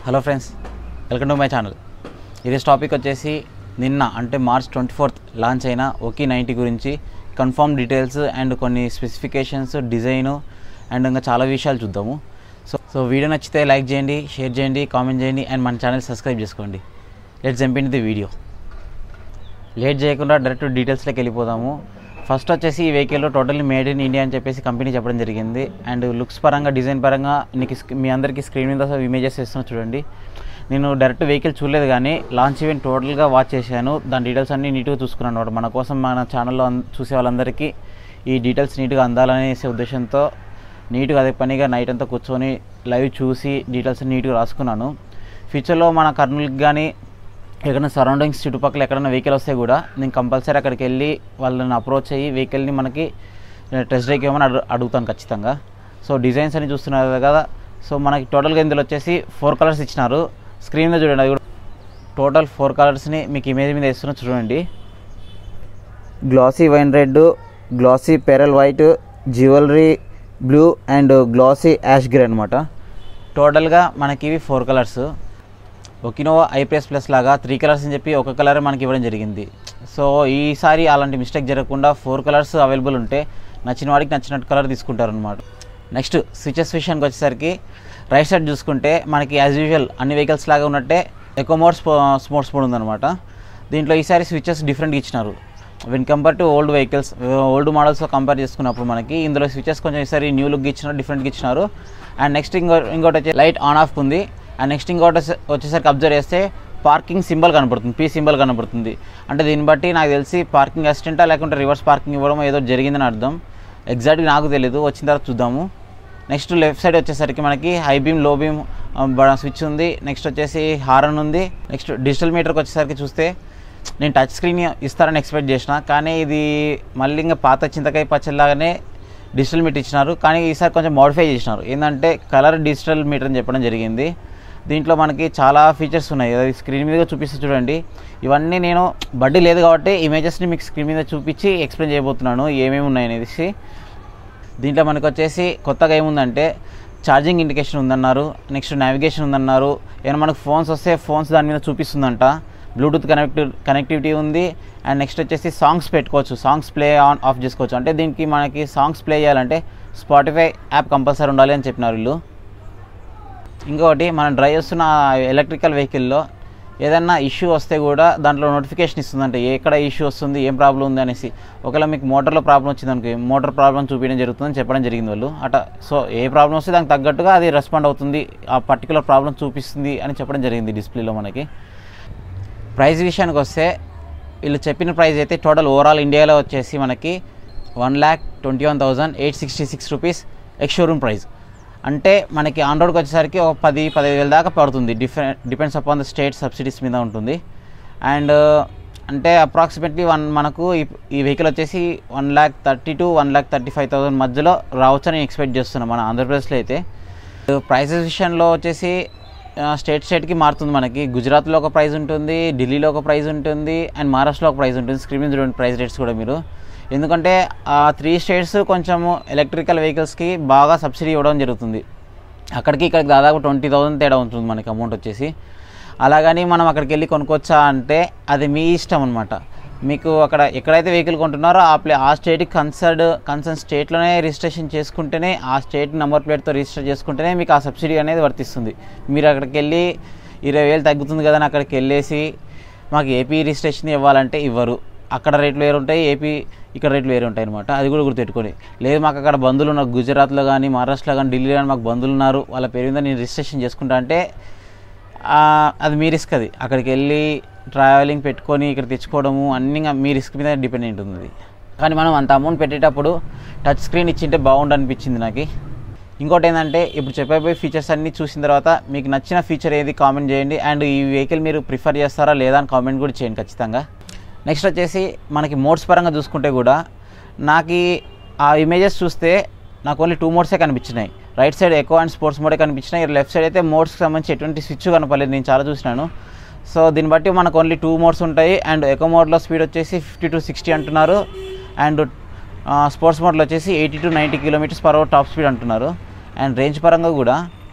hello friends welcome to my channel ఈరోజు topic వచ్చేసి నిన్న అంటే మార్చ్ ట్వంటీ ఫోర్త్ లాంచ్ అయిన ఓకే నైంటీ గురించి కన్ఫర్మ్ డీటెయిల్స్ అండ్ కొన్ని స్పెసిఫికేషన్స్ డిజైను అండ్ ఇంకా చాలా విషయాలు చూద్దాము సో సో వీడియో నచ్చితే లైక్ చేయండి షేర్ చేయండి కామెంట్ చేయండి అండ్ మన ఛానల్ సబ్స్క్రైబ్ చేసుకోండి let's jump in the video late చేయకుండా డైరెక్ట్ డీటెయిల్స్లోకి వెళ్ళిపోదాము ఫస్ట్ వచ్చేసి ఈ vehicle totally made in India అని చెప్పేసి కంపెనీ చెప్పడం జరిగింది అండ్ లుక్స్ పరంగా డిజైన్ పరంగా నీకు స్క్- మీ అందరికీ స్క్రీన్ మీద ఇమేజెస్ ఇస్తున్నా చూడండి నేను డైరెక్ట్ వెహికల్ చూడలేదు కానీ లాంచ్ ఈవెంట్ టోటల్గా వాచ్ చేశాను దాని డీటెయిల్స్ అన్నీ నీట్గా చూసుకున్నాను అనమాట మన కోసం మన ఛానల్లో అన్- చూసే వాళ్ళందరికీ ఈ డీటెయిల్స్ నీట్గా అందాలనేసే ఉద్దేశంతో నీట్గా అదే పనిగా నైట్ అంతా కూర్చొని లైవ్ చూసి డీటెయిల్స్ నీట్గా రాసుకున్నాను ఫ్యూచర్లో మన కర్నూలుకి కానీ ఎక్కడైనా సరౌండింగ్స్ చుట్టుపక్కల ఎక్కడైనా వెహికల్ వస్తే కూడా నేను కంపల్సరీ అక్కడికి వెళ్ళి వాళ్ళని అప్రోచ్ అయ్యి వెహికల్ని మనకి టెస్ట్ డ్రైవ్ ఏమని అడు అడుగుతాను ఖచ్చితంగా సో డిజైన్స్ అని చూస్తున్నారు కదా సో మనకి టోటల్గా ఇందులో వచ్చేసి ఫోర్ కలర్స్ ఇచ్చినారు స్క్రీన్ మీద చూడండి అది కూడా టోటల్ ఫోర్ కలర్స్ని మీకు ఇమేజ్ మీద ఇస్తున్నా చూడండి glossy wine red glossy pearl white jewellery blue and glossy ash grey అనమాట టోటల్గా మనకి ఇవి four colours Okinawa IPS plus లాగా త్రీ కలర్స్ అని చెప్పి ఒక కలర్ మనకి ఇవ్వడం జరిగింది సో ఈసారి అలాంటి మిస్టేక్ జరగకుండా ఫోర్ కలర్స్ అవైలబుల్ ఉంటే నచ్చిన వాడికి నచ్చినట్టు కలర్ తీసుకుంటారు అనమాట నెక్స్ట్ స్విచెస్ విషయానికి వచ్చేసరికి రైట్ సైడ్ చూసుకుంటే మనకి యాజ్ యూజువల్ అన్ని వెహికల్స్ లాగా ఉన్నట్టే ఎకో మోడ్ స్పోర్ట్స్ మోడ్ ఉందన్నమాట దీంట్లో ఈసారి స్విచెస్ డిఫరెంట్గా ఇచ్చినారు when compare to old vehicles old మోడల్స్తో కంపేర్ చేసుకున్నప్పుడు మనకి ఇందులో స్విచెస్ కొంచెం ఈసారి న్యూ లుక్ ఇచ్చినారు డిఫరెంట్గా ఇచ్చినారు అండ్ నెక్స్ట్ ఇంకో ఇంకోటి వచ్చి లైట్ ఆన్ ఆఫ్ ఉంది అండ్ నెక్స్ట్ ఇంకోటి వచ్చే- వచ్చేసరికి అబ్జర్వ్ చేస్తే పార్కింగ్ సింబల్ కనపడుతుంది పీ సింబల్ కనపడుతుంది అంటే దీన్ని బట్టి నాకు తెలిసి పార్కింగ్ అసిస్టెంటా లేకుంటే రివర్స్ పార్కింగ్ ఇవ్వడం ఏదో జరిగిందని అర్థం ఎగ్జాక్ట్గా నాకు తెలియదు వచ్చిన తర్వాత చూద్దాము నెక్స్ట్ లెఫ్ట్ సైడ్ వచ్చేసరికి మనకి high beam low beam switch ఉంది నెక్స్ట్ వచ్చేసి హారన్ ఉంది నెక్స్ట్ డిజిటల్ మీటర్కి వచ్చేసరికి చూస్తే నేను టచ్ స్క్రీన్ ఇస్తారని ఎక్స్పెక్ట్ చేసిన కానీ ఇది మళ్ళీ ఇంకా పాత చింతకాయ పచ్చలాగానే డిజిటల్ మీటర్ ఇచ్చినారు కానీ ఈసారి కొంచెం మోడిఫై చేసినారు ఏంటంటే కలర్ డిజిటల్ మీటర్ అని చెప్పడం జరిగింది దీంట్లో మనకి చాలా ఫీచర్స్ ఉన్నాయి అది స్క్రీన్ మీద చూపిస్తే చూడండి ఇవన్నీ నేను బడ్డీ లేదు కాబట్టి ఇమేజెస్ని మీకు స్క్రీన్ మీద చూపించి ఎక్స్ప్లెయిన్ చేయబోతున్నాను ఏమేమి ఉన్నాయనేసి దీంట్లో మనకు వచ్చేసి కొత్తగా ఏముందంటే ఛార్జింగ్ ఇండికేషన్ ఉందన్నారు నెక్స్ట్ నావిగేషన్ ఉందన్నారు ఏమైనా మనకు ఫోన్స్ వస్తే ఫోన్స్ దాని మీద చూపిస్తుందంట బ్లూటూత్ కనెక్ట్ కనెక్టివిటీ ఉంది అండ్ నెక్స్ట్ వచ్చేసి సాంగ్స్ పెట్టుకోవచ్చు సాంగ్స్ ప్లే ఆన్ ఆఫ్ చేసుకోవచ్చు అంటే దీనికి మనకి సాంగ్స్ ప్లే చేయాలంటే స్పాటిఫై యాప్ కంపల్సరీ ఉండాలి అని చెప్పినారు వీళ్ళు ఇంకొకటి మనం డ్రైవ్ చేస్తున్న ఎలక్ట్రికల్ వెహికల్లో ఏదన్నా ఇష్యూ వస్తే కూడా దాంట్లో నోటిఫికేషన్ ఇస్తుందంటే ఎక్కడ ఇష్యూ వస్తుంది ఏం ప్రాబ్లం ఉంది అనేసి ఒకవేళ మీకు మోటార్లో ప్రాబ్లం వచ్చింది అనుకో మోటార్ ప్రాబ్లం చూపించడం జరుగుతుందని చెప్పడం జరిగింది వాళ్ళు అట సో ఏ ప్రాబ్లం వస్తే దానికి తగ్గట్టుగా అది రెస్పాండ్ అవుతుంది ఆ పర్టికులర్ ప్రాబ్లం చూపిస్తుంది అని చెప్పడం జరిగింది డిస్ప్లేలో మనకి ప్రైస్ విషయానికి వస్తే వీళ్ళు చెప్పిన ప్రైస్ అయితే టోటల్ ఓవరాల్ ఇండియాలో వచ్చేసి మనకి one lakh twenty one thousand eight sixty six rupees ex showroom price అంటే మనకి ఆన్ రోడ్కి వచ్చేసరికి ఒక పది పదిహేను వేల దాకా పడుతుంది different depends upon the state subsidies మీద ఉంటుంది అండ్ అంటే అప్రాక్సిమేట్లీ వన్ మనకు ఈ- ఈ వెహికల్ వచ్చేసి one lakh thirty to one lakh thirty five thousand మధ్యలో రావచ్చని ఎక్స్పెక్ట్ చేస్తున్నాం మన ఆంధ్రప్రదేశ్లో అయితే ప్రైసెస్ విషయంలో వచ్చేసి ఆ, స్టేట్ స్టేట్కి మారుతుంది మనకి గుజరాత్లో ఒక ప్రైస్ ఉంటుంది ఢిల్లీలో ఒక ప్రైస్ ఉంటుంది అండ్ మహారాష్ట్రలో ఒక ప్రైస్ ఉంటుంది స్క్రీన్ మీద చూడండి ప్రైస్ రేట్స్ కూడా మీరు ఎందుకంటే ఆ త్రీ స్టేట్స్ కొంచెము ఎలక్ట్రికల్ వెహికల్స్కి బాగా సబ్సిడీ ఇవ్వడం జరుగుతుంది అక్కడికి ఇక్కడికి దాదాపు ట్వంటీ థౌసండ్ తేడా ఉంటుంది మనకి అమౌంట్ వచ్చేసి అలాగని మనం అక్కడికి వెళ్ళి కొనుక్కోవచ్చా అంటే అది మీ ఇష్టం అనమాట మీకు అక్కడ ఎక్కడైతే వెహికల్ కొంటున్నారో ఆ ప్లే ఆ స్టేట్కి కన్సర్డ్ కన్సర్న్ స్టేట్లోనే రిజిస్ట్రేషన్ చేసుకుంటేనే ఆ స్టేట్ నెంబర్ ప్లేట్తో రిజిస్టర్ చేసుకుంటేనే మీకు ఆ సబ్సిడీ అనేది వర్తిస్తుంది మీరు అక్కడికి వెళ్ళి ఇరవై వేలు తగ్గుతుంది కదా అని అక్కడికి వెళ్ళేసి మాకు ఏపీ రిజిస్ట్రేషన్ ఇవ్వాలంటే ఇవ్వరు అక్కడ రేట్లు వేరు ఉంటాయి ఏపీ ఇక్కడ రేట్లు వేరు ఉంటాయి అనమాట అది కూడా గుర్తుపెట్టుకోండి లేదు మాకు అక్కడ బంధువులు ఉన్నారు గుజరాత్లో కానీ మహారాష్ట్రలో కానీ ఢిల్లీలో కానీ మాకు బంధువులు ఉన్నారు వాళ్ళ పేరు మీద నేను రిజిస్ట్రేషన్ చేసుకుంటా అంటే ఆ, అది మీ రిస్క్ అది అక్కడికి వెళ్ళి ట్రావెలింగ్ పెట్టుకొని ఇక్కడ తెచ్చుకోవడము అన్నీ ఇంకా మీ రిస్క్ మీద డిపెండెంట్ ఉంది అది కానీ మనం అంత అమౌంట్ పెట్టేటప్పుడు టచ్ స్క్రీన్ ఇచ్చింటే బాగుండు అనిపించింది నాకు ఇంకోటి ఏంటంటే ఇప్పుడు చెప్పబోయే ఫీచర్స్ అన్నీ చూసిన తర్వాత మీకు నచ్చిన ఫీచర్ ఏది కామెంట్ చేయండి అండ్ ఈ వెహికల్ మీరు ప్రిఫర్ చేస్తారా లేదా అని కామెంట్ కూడా చేయండి ఖచ్చితంగా నెక్స్ట్ వచ్చేసి మనకి మోడ్స్ పరంగా చూసుకుంటే కూడా నాకు ఈ- ఆ ఇమేజెస్ చూస్తే నాకు ఓన్లీ టూ మోడ్సే కనిపించినాయి రైట్ సైడ్ ఎక్కువ అండ్ స్పోర్ట్స్ మోడే కనిపించినాయి లెఫ్ట్ సైడ్ అయితే మోడ్స్కి సంబంధించి ఎటువంటి స్విచ్ కనపడలేదు నేను చాలా చూసినాను సో దీన్ని బట్టి మనకు ఓన్లీ టూ మోడ్స్ ఉంటాయి అండ్ ఎకో మోడ్లో స్పీడ్ వచ్చేసి ఫిఫ్టీ టు సిక్స్టీ అంటున్నారు అండ్ స్పోర్ట్స్ మోడ్లో వచ్చేసి eighty to ninety kilometres per hour top speed అంటున్నారు అండ్ రేంజ్ పరంగా కూడా ఇక్కడ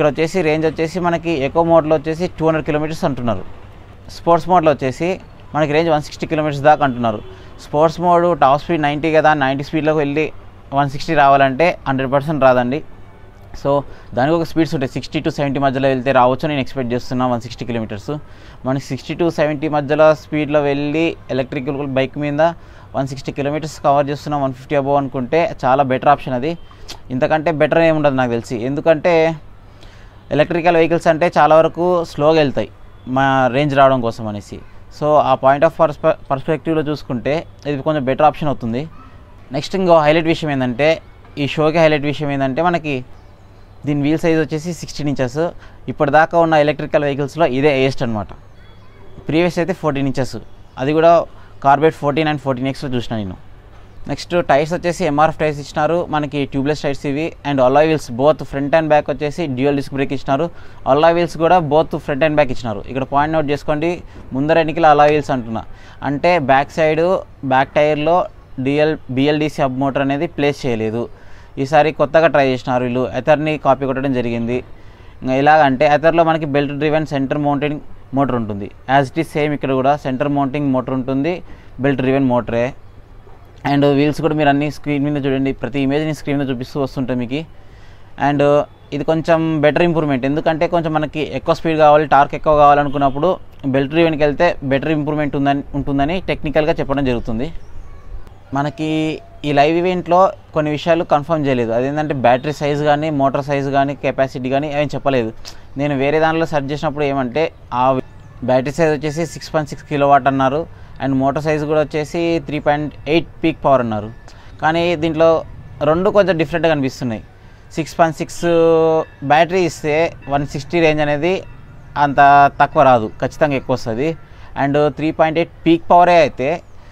ఇక్కడ వచ్చేసి రేంజ్ వచ్చేసి మనకి ఎకో మోడ్లో వచ్చేసి టూ హండ్రెడ్ కిలోమీటర్స్ అంటున్నారు స్పోర్ట్స్ మోడ్లో వచ్చేసి మనకి రేంజ్ వన్ సిక్స్టీ కిలోమీటర్స్ దాకా అంటున్నారు sports mode top speed ninety కదా నైంటీ స్పీడ్లోకి వెళ్ళి వన్ సిక్స్టీ రావాలంటే హండ్రెడ్ పర్సెంట్ రాదండి సో దానికి ఒక స్పీడ్స్ ఉంటాయి సిక్స్టీ టు సెవెంటీ మధ్యలో వెళ్తే రావచ్చు నేను ఎక్స్పెక్ట్ చేస్తున్నా వన్ సిక్స్టీ కిలోమీటర్స్ మనకి సిక్స్టీ టు సెవెంటీ మధ్యలో స్పీడ్లో వెళ్ళి ఎలక్ట్రికల్ బైక్ మీద వన్ సిక్స్టీ కిలోమీటర్స్ కవర్ చేస్తున్నా వన్ ఫిఫ్టీ అబోవ్ అనుకుంటే చాలా బెటర్ ఆప్షన్ అది ఇంతకంటే బెటర్ ఏముండదు నాకు తెలిసి ఎందుకంటే ఎలక్ట్రికల్ వెహికల్స్ అంటే చాలా వరకు స్లోగా వెళ్తాయి మా రేంజ్ రావడం కోసం అనేసి సో ఆ పాయింట్ ఆఫ్ పర్స్పె పర్స్పెక్టివ్లో చూసుకుంటే ఇది కొంచెం బెటర్ ఆప్షన్ అవుతుంది నెక్స్ట్ ఇంకో హైలైట్ విషయం ఏంటంటే ఈ షోకి హైలైట్ విషయం ఏంటంటే మనకి దీని వీల్ సైజ్ వచ్చేసి సిక్స్టీన్ ఇంచెస్ ఇప్పటిదాకా ఉన్న ఎలక్ట్రికల్ వెహికల్స్లో ఇదే హైయెస్ట్ అనమాట ప్రీవియస్ అయితే ఫోర్టీన్ ఇంచెస్ అది కూడా కార్బెట్ ఫోర్టీన్ అండ్ ఫోర్టీన్ ఎక్స్లో చూసిన నేను నెక్స్ట్ టైర్స్ వచ్చేసి ఎంఆర్ఎఫ్ టైర్స్ ఇచ్చినారు మనకి ట్యూబ్లెస్ టైర్స్ ఇవి and alloy wheels both front and back వచ్చేసి డ్యూయల్ డిస్క్ బ్రేక్ ఇచ్చినారు అల్లా వీల్స్ కూడా బోత్ ఫ్రంట్ అండ్ బ్యాక్ ఇచ్చినారు ఇక్కడ పాయింట్ నోట్ చేసుకోండి ముందర ఎన్నికల అల్లా వీల్స్ అంటున్నా అంటే బ్యాక్ సైడ్ బ్యాక్ టైర్లో డిఎల్ బిఎల్డిసి సబ్ మోటార్ అనేది ప్లేస్ చేయలేదు ఈసారి కొత్తగా ట్రై చేసినారు వీళ్ళు ఎథర్ని కాపీ కొట్టడం జరిగింది ఇంకా ఎలాగంటే ఎథర్లో మనకి belt driven centre mounted motor ఉంటుంది యాజ్ ఇట్ ఈస్ సేమ్ ఇక్కడ కూడా సెంటర్ మౌంటింగ్ మోటార్ ఉంటుంది బెల్ట్ డ్రివెన్ మోటరే అండ్ వీల్స్ కూడా మీరు అన్ని స్క్రీన్ మీద చూడండి ప్రతి ఇమేజ్ని స్క్రీన్ మీద చూపిస్తూ వస్తుంటాయి మీకు అండ్ ఇది కొంచెం బెటర్ ఇంప్రూవ్మెంట్ ఎందుకంటే కొంచెం మనకి ఎక్కువ స్పీడ్ కావాలి టార్క్ ఎక్కువ కావాలనుకున్నప్పుడు బెల్ట్ డ్రివెన్కి వెళ్తే బెటర్ ఇంప్రూవ్మెంట్ ఉందని ఉంటుందని టెక్నికల్గా చెప్పడం జరుగుతుంది మనకి ఈ లైవ్ ఈవెంట్లో కొన్ని విషయాలు కన్ఫర్మ్ చేయలేదు అదేంటంటే బ్యాటరీ సైజ్ కానీ మోటార్ సైజ్ కానీ కెపాసిటీ కానీ ఏం చెప్పలేదు నేను వేరే దానిలో సెర్చ్ చేసినప్పుడు ఏమంటే ఆ బ్యాటరీ సైజ్ వచ్చేసి six point six kilowatt అన్నారు అండ్ మోటార్ సైజ్ కూడా వచ్చేసి three point eight peak power అన్నారు కానీ దీంట్లో రెండు కొంచెం డిఫరెంట్గా కనిపిస్తున్నాయి సిక్స్ పాయింట్ సిక్స్ బ్యాటరీ ఇస్తే వన్ సిక్స్టీ రేంజ్ అనేది అంత తక్కువ రాదు ఖచ్చితంగా ఎక్కువ వస్తుంది and three point eight peak పవరే అయితే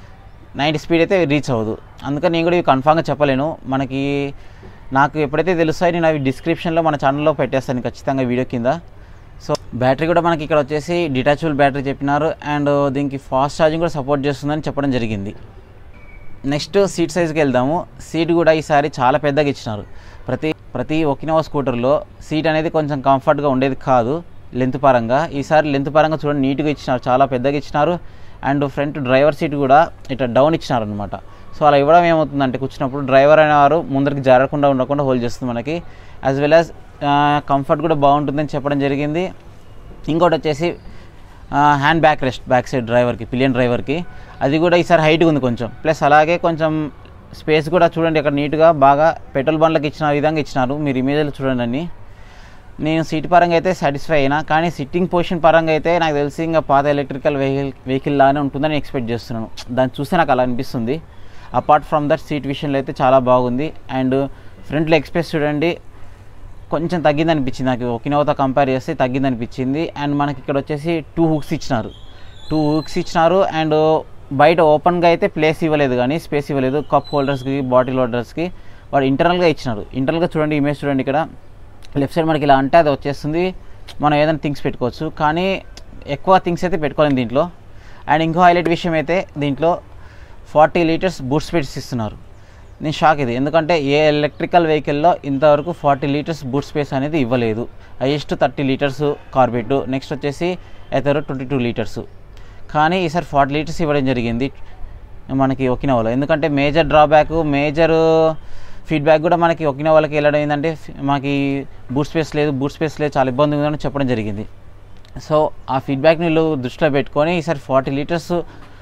నైంటీ స్పీడ్ అయితే రీచ్ అవ్వదు అందుకని నేను కూడా ఇవి కన్ఫామ్గా చెప్పలేను మనకి నాకు ఎప్పుడైతే తెలుస్తాయో నేను అవి డిస్క్రిప్షన్లో మన ఛానల్లో పెట్టేస్తాను ఖచ్చితంగా వీడియో కింద సో బ్యాటరీ కూడా మనకి ఇక్కడ వచ్చేసి డిటాచబుల్ బ్యాటరీ చెప్పినారు అండ్ దీనికి ఫాస్ట్ ఛార్జింగ్ కూడా సపోర్ట్ చేస్తుందని చెప్పడం జరిగింది నెక్స్ట్ సీట్ సైజ్కి వెళ్దాము సీట్ కూడా ఈసారి చాలా పెద్దగా ఇచ్చినారు ప్రతి ప్రతి ఒకినోవా స్కూటర్లో సీట్ అనేది కొంచెం కంఫర్ట్గా ఉండేది కాదు లెంత్ పరంగా ఈసారి లెంత్ పరంగా చూడండి నీట్గా ఇచ్చినారు చాలా పెద్దగా ఇచ్చినారు అండ్ ఫ్రంట్ డ్రైవర్ సీట్ కూడా ఇట్లా డౌన్ ఇచ్చినారు అనమాట సో అలా ఇవ్వడం ఏమవుతుందంటే కూర్చున్నప్పుడు డ్రైవర్ అనేవారు ముందరికి జారకుండా ఉండకుండా హోల్డ్ చేస్తుంది మనకి యాజ్ వెల్ యాజ్ కంఫర్ట్ కూడా బాగుంటుందని చెప్పడం జరిగింది ఇంకోటి వచ్చేసి hand back rest back side డ్రైవర్కి పిలియన్ డ్రైవర్కి అది కూడా ఈసారి హైట్గా ఉంది కొంచెం ప్లస్ అలాగే కొంచెం స్పేస్ కూడా చూడండి అక్కడ నీట్గా బాగా పెట్రోల్ బండ్లకు ఇచ్చిన విధంగా ఇచ్చినారు మీరు ఇమేజ్లో చూడండి అన్ని నేను సీట్ పరంగా అయితే సాటిస్ఫై అయినా కానీ సిట్టింగ్ పొజిషన్ పరంగా అయితే నాకు తెలిసి ఇంకా పాత ఎలక్ట్రికల్ వెహికల్ వెహికల్ లానే ఉంటుందని ఎక్స్పెక్ట్ చేస్తున్నాను దాన్ని చూస్తే నాకు అలా అనిపిస్తుంది అపార్ట్ ఫ్రమ్ దట్ సీట్ విషయంలో అయితే చాలా బాగుంది అండ్ ఫ్రంట్ లెగ్ స్పేస్ చూడండి కొంచెం తగ్గింది అనిపించింది నాకు ఒకినోతో కంపేర్ చేస్తే తగ్గింది అనిపించింది అండ్ మనకి ఇక్కడ వచ్చేసి టూ హుక్స్ ఇచ్చినారు టూ హుక్స్ ఇచ్చినారు అండ్ బయట ఓపెన్గా అయితే ప్లేస్ ఇవ్వలేదు కానీ స్పేస్ ఇవ్వలేదు కప్ హోల్డర్స్కి బాటిల్ హోల్డర్స్కి వాడు ఇంటర్నల్గా ఇచ్చినారు ఇంటర్నల్గా చూడండి ఇమేజ్ చూడండి ఇక్కడ లెఫ్ట్ సైడ్ మనకి ఇలా అంటే అది వచ్చేస్తుంది మనం ఏదైనా థింగ్స్ పెట్టుకోవచ్చు కానీ ఎక్కువ థింగ్స్ అయితే పెట్టుకోలేము దీంట్లో అండ్ ఇంకో హైలైట్ విషయం అయితే దీంట్లో ఫార్టీ లీటర్స్ బూట్ స్పేస్ ఇస్తున్నారు నేను షాక్ ఇది ఎందుకంటే ఏ ఎలక్ట్రికల్ వెహికల్లో ఇంతవరకు ఫార్టీ లీటర్స్ బూట్ స్పేస్ అనేది ఇవ్వలేదు హైయెస్ట్ థర్టీ లీటర్స్ కార్బెట్ నెక్స్ట్ వచ్చేసి ఎతరు ట్వంటీ టూ లీటర్స్ కానీ ఈసారి ఫార్టీ లీటర్స్ ఇవ్వడం జరిగింది మనకి ఒకినోవాలో ఎందుకంటే మేజర్ డ్రాబ్యాక్ మేజర్ ఫీడ్బ్యాక్ కూడా మనకి ఒకినోవాలకి వెళ్ళడం ఏంటంటే మనకి బూట్ స్పేస్ లేదు బూట్ స్పేస్ లేదు చాలా ఇబ్బంది ఉందని చెప్పడం జరిగింది సో ఆ ఫీడ్బ్యాక్ని వీళ్ళు దృష్టిలో పెట్టుకొని ఈసారి ఫార్టీ లీటర్స్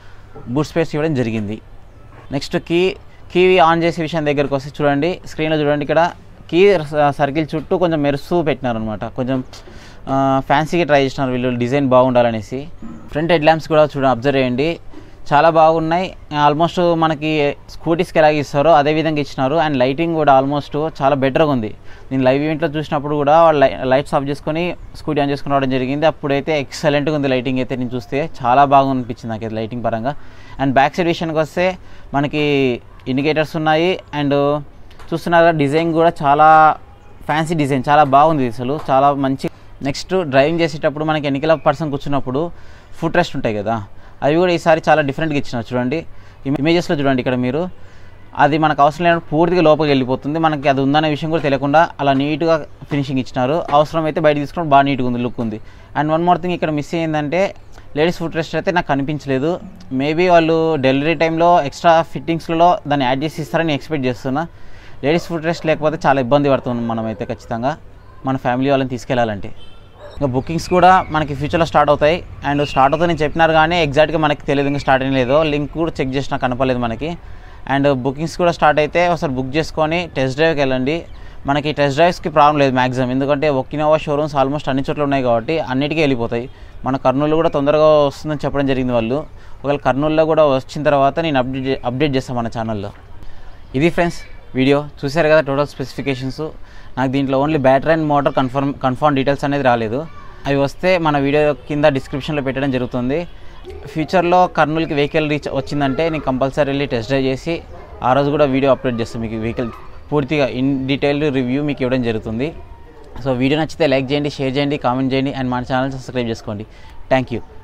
బూట్ స్పేస్ ఇవ్వడం జరిగింది నెక్స్ట్ కీ కీ ఆన్ చేసే విషయం దగ్గరకు వస్తే చూడండి స్క్రీన్లో చూడండి ఇక్కడ కీ సర్కిల్ చుట్టూ కొంచెం మెరుస్తూ పెట్టినారు అనమాట కొంచెం ఫ్యాన్సీగా ట్రై చేసినారు వీళ్ళు డిజైన్ బాగుండాలనేసి ఫ్రంట్ హెడ్ ల్యాంప్స్ కూడా చూడండి అబ్జర్వ్ చేయండి చాలా బాగున్నాయి ఆల్మోస్ట్ మనకి స్కూటీస్కి ఎలాగ ఇస్తారో అదే విధంగా ఇచ్చినారు అండ్ లైటింగ్ కూడా ఆల్మోస్ట్ చాలా బెటర్గా ఉంది నేను లైవ్ ఈవెంట్లో చూసినప్పుడు కూడా వాళ్ళు లైట్స్ ఆఫ్ చేసుకొని స్కూటీ ఆన్ చేసుకుని రావడం జరిగింది అప్పుడైతే ఎక్సలెంట్గా ఉంది లైటింగ్ అయితే నేను చూస్తే చాలా బాగా అనిపించింది నాకు లైటింగ్ పరంగా అండ్ బ్యాక్ సైడ్ విషయానికి వస్తే మనకి ఇండికేటర్స్ ఉన్నాయి అండ్ చూస్తున్నారా డిజైన్ కూడా చాలా ఫ్యాన్సీ డిజైన్ చాలా బాగుంది అసలు చాలా మంచి నెక్స్ట్ డ్రైవింగ్ చేసేటప్పుడు మనకి ఎన్నికల పర్సన్ కూర్చున్నప్పుడు ఫుట్ రెస్ట్ ఉంటాయి కదా అవి కూడా ఈసారి చాలా డిఫరెంట్గా ఇచ్చినారు చూడండి ఇమేజెస్లో చూడండి ఇక్కడ మీరు అది మనకు అవసరం లేనప్పుడు పూర్తిగా లోపలికి వెళ్ళిపోతుంది మనకి అది ఉందనే విషయం కూడా తెలియకుండా అలా నీట్గా ఫినిషింగ్ ఇచ్చినారు అవసరం అయితే బయట తీసుకుని బాగా నీట్గా ఉంది లుక్ ఉంది అండ్ వన్ మోర్ థింగ్ ఇక్కడ మిస్ అయ్యిందంటే లేడీస్ ఫుడ్ రెస్ట్ అయితే నాకు కనిపించలేదు మేబీ వాళ్ళు డెలివరీ టైంలో ఎక్స్ట్రా ఫిట్టింగ్స్లలో దాన్ని యాడ్ చేసి ఇస్తారని ఎక్స్పెక్ట్ చేస్తున్నా లేడీస్ ఫుడ్ రెస్ట్ లేకపోతే చాలా ఇబ్బంది పడుతున్నాం మనమైతే ఖచ్చితంగా మన ఫ్యామిలీ వాళ్ళని తీసుకెళ్ళాలంటే ఇంకా బుకింగ్స్ కూడా మనకి ఫ్యూచర్లో స్టార్ట్ అవుతాయి అండ్ స్టార్ట్ అవుతాయని చెప్పినారు కానీ ఎగ్జాక్ట్గా మనకి తెలియదు ఇంకా స్టార్ట్ అయిన లేదో లింక్ కూడా చెక్ చేసినా కనపలేదు మనకి అండ్ బుకింగ్స్ కూడా స్టార్ట్ అయితే ఒకసారి బుక్ చేసుకొని టెస్ట్ డ్రైవ్కి వెళ్ళండి మనకి టెస్ట్ డ్రైవ్స్కి ప్రాబ్లం లేదు మ్యాక్సిమం ఎందుకంటే ఒకినోవా షోరూమ్స్ ఆల్మోస్ట్ అన్ని చోట్ల ఉన్నాయి కాబట్టి అన్నిటికీ వెళ్ళిపోతాయి మన కర్నూలు కూడా తొందరగా వస్తుందని చెప్పడం జరిగింది వాళ్ళు ఒకవేళ కర్నూలులో కూడా వచ్చిన తర్వాత నేను అప్డేట్ అప్డేట్ చేస్తాను మన ఛానల్లో ఇది ఫ్రెండ్స్ వీడియో చూశారు కదా టోటల్ స్పెసిఫికేషన్స్ నాకు దీంట్లో only battery and motor confirm confirm details అనేది రాలేదు అవి వస్తే మన వీడియో కింద డిస్క్రిప్షన్లో పెట్టడం జరుగుతుంది ఫ్యూచర్లో కర్నూలుకి వెహికల్ రీచ్ వచ్చిందంటే నేను కంపల్సరీ వెళ్ళి టెస్ట్ డ్రైవ్ చేసి ఆ రోజు కూడా వీడియో అప్లోడ్ చేస్తాను మీకు వెహికల్ పూర్తిగా ఇన్ డీటెయిల్ రివ్యూ మీకు ఇవ్వడం జరుగుతుంది సో వీడియో నచ్చితే లైక్ చేయండి షేర్ చేయండి కామెంట్ చేయండి అండ్ మన ఛానల్ సబ్స్క్రైబ్ చేసుకోండి థ్యాంక్ యూ